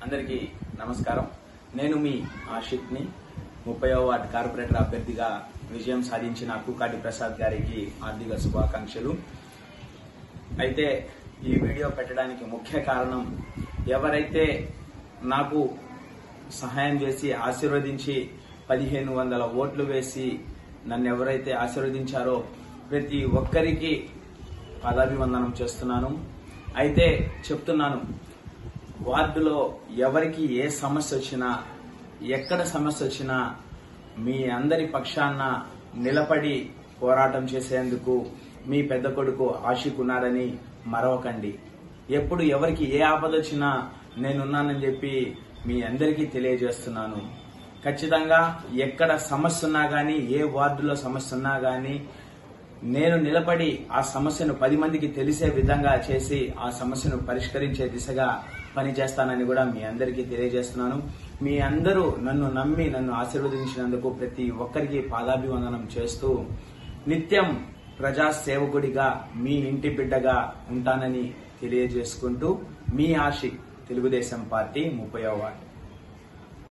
అందరికీ నమస్కారం నేను మీ ఆషిక్ని ముప్పైవ వార్డు కార్పొరేటర్ అభ్యర్థిగా విజయం సాధించిన కుకాటి ప్రసాద్ గారికి ఆర్థిక శుభాకాంక్షలు అయితే ఈ వీడియో పెట్టడానికి ముఖ్య కారణం ఎవరైతే నాకు సహాయం చేసి ఆశీర్వదించి పదిహేను వందల ఓట్లు వేసి నన్ను ఎవరైతే ఆశీర్వదించారో ప్రతి ఒక్కరికి పదాభివందనం చేస్తున్నాను అయితే చెప్తున్నాను వార్డులో ఎవరికి ఏ సమస్య వచ్చినా ఎక్కడ సమస్య వచ్చినా మీ అందరి పక్షాన నిలబడి పోరాటం చేసేందుకు మీ పెద్ద కొడుకు ఆశికున్నారని మరవకండి ఎప్పుడు ఎవరికి ఏ ఆపద వచ్చినా నేనున్నానని చెప్పి మీ అందరికీ తెలియజేస్తున్నాను ఖచ్చితంగా ఎక్కడ సమస్య ఉన్నా గానీ ఏ వార్డులో సమస్య ఉన్నా గానీ నేను నిలబడి ఆ సమస్యను పది మందికి తెలిసే విధంగా చేసి ఆ సమస్యను పరిష్కరించే దిశగా పనిచేస్తానని కూడా మీ అందరికీ తెలియజేస్తున్నాను మీ అందరూ నన్ను నమ్మి నన్ను ఆశీర్వదించినందుకు ప్రతి ఒక్కరికి పాదాభివందనం చేస్తూ నిత్యం ప్రజా సేవకుడిగా మీ ఇంటి బిడ్డగా ఉంటానని తెలియజేసుకుంటూ మీ ఆశి తెలుగుదేశం పార్టీ ముప్పై వార్డు